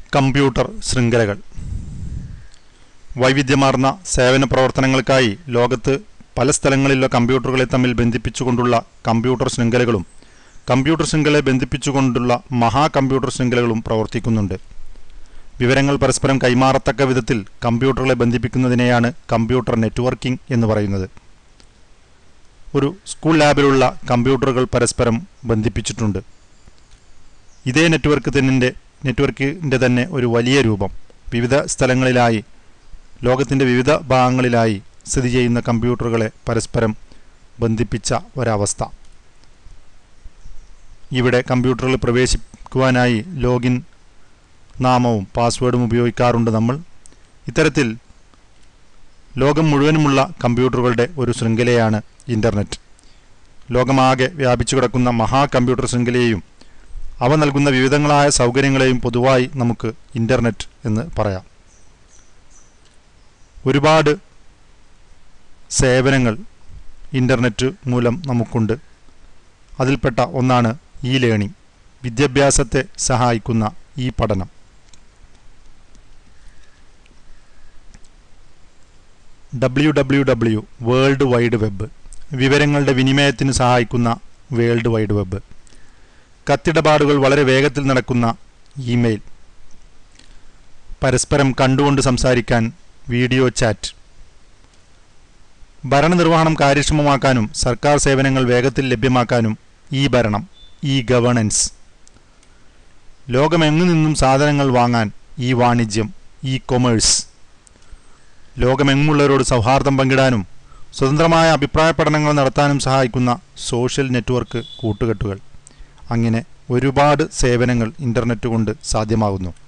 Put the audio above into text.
computer ശൃംഖലകൾ വൈവിധ്യമാർന്ന സേവന പ്രവർത്തനങ്ങൾക്കായി ലോകത്ത് പല സ്ഥലങ്ങളിലുള്ള കമ്പ്യൂട്ടറുകളെ തമ്മിൽ ബന്ധിപ്പിച്ചുകൊണ്ടുള്ള കമ്പ്യൂട്ടർ ശൃംഖലകളും കമ്പ്യൂട്ടർ ശൃംഖലയെ ബന്ധിപ്പിച്ചുകൊണ്ടുള്ള മഹാ കമ്പ്യൂട്ടർ ശൃംഖലകളും പ്രവർത്തിക്കുന്നുണ്ട് വിവരങ്ങൾ പരസ്പരം കൈമാറത്തക്ക വിധത്തിൽ കമ്പ്യൂട്ടറുകളെ ബന്ധിപ്പിക്കുന്നതിനെയാണ് കമ്പ്യൂട്ടർ നെറ്റ്വർക്കിംഗ് എന്ന് പറയുന്നത് ഒരു സ്കൂൾ ലാബിലുള്ള കമ്പ്യൂട്ടറുകൾ പരസ്പരം ബന്ധിപ്പിച്ചിട്ടുണ്ട് ഇതേ നെറ്റ്വർക്ക് തന്നെ നെറ്റ്വർക്കിൻ്റെ തന്നെ ഒരു വലിയ രൂപം വിവിധ സ്ഥലങ്ങളിലായി ലോകത്തിൻ്റെ വിവിധ ഭാഗങ്ങളിലായി സ്ഥിതി ചെയ്യുന്ന കമ്പ്യൂട്ടറുകളെ പരസ്പരം ബന്ധിപ്പിച്ച ഒരവസ്ഥ ഇവിടെ കമ്പ്യൂട്ടറിൽ പ്രവേശിക്കുവാനായി ലോഗിൻ നാമവും പാസ്വേഡും ഉപയോഗിക്കാറുണ്ട് നമ്മൾ ഇത്തരത്തിൽ ലോകം മുഴുവനുമുള്ള കമ്പ്യൂട്ടറുകളുടെ ഒരു ശൃംഖലയാണ് ഇൻ്റർനെറ്റ് ലോകമാകെ വ്യാപിച്ചു കിടക്കുന്ന മഹാ കമ്പ്യൂട്ടർ ശൃംഖലയെയും അവ നൽകുന്ന വിവിധങ്ങളായ സൗകര്യങ്ങളെയും പൊതുവായി നമുക്ക് ഇൻ്റർനെറ്റ് എന്ന് പറയാം ഒരുപാട് സേവനങ്ങൾ ഇൻ്റർനെറ്റ് മൂലം നമുക്കുണ്ട് അതിൽപ്പെട്ട ഒന്നാണ് ഇ ലേണിംഗ് വിദ്യാഭ്യാസത്തെ സഹായിക്കുന്ന ഈ പഠനം W W W world wide web വിവരങ്ങളുടെ വിനിമയത്തിന് സഹായിക്കുന്ന വേൾഡ് വൈഡ് വെബ് കത്തിടപാടുകൾ വളരെ വേഗത്തിൽ നടക്കുന്ന ഇമെയിൽ പരസ്പരം കണ്ടുകൊണ്ട് സംസാരിക്കാൻ വീഡിയോ ചാറ്റ് ഭരണനിർവഹണം കാര്യക്ഷമമാക്കാനും സർക്കാർ സേവനങ്ങൾ വേഗത്തിൽ ലഭ്യമാക്കാനും ഈ ഭരണം ഈ ഗവേണൻസ് ലോകമെങ്ങു നിന്നും സാധനങ്ങൾ വാങ്ങാൻ ഈ വാണിജ്യം ഈ കൊമേഴ്സ് ലോകമെങ്ങുള്ളവരോട് സൗഹാർദ്ദം പങ്കിടാനും സ്വതന്ത്രമായ അഭിപ്രായ പഠനങ്ങൾ നടത്താനും സഹായിക്കുന്ന സോഷ്യൽ നെറ്റ്വർക്ക് കൂട്ടുകെട്ടുകൾ അങ്ങനെ ഒരുപാട് സേവനങ്ങൾ ഇൻ്റർനെറ്റ് കൊണ്ട് സാധ്യമാകുന്നു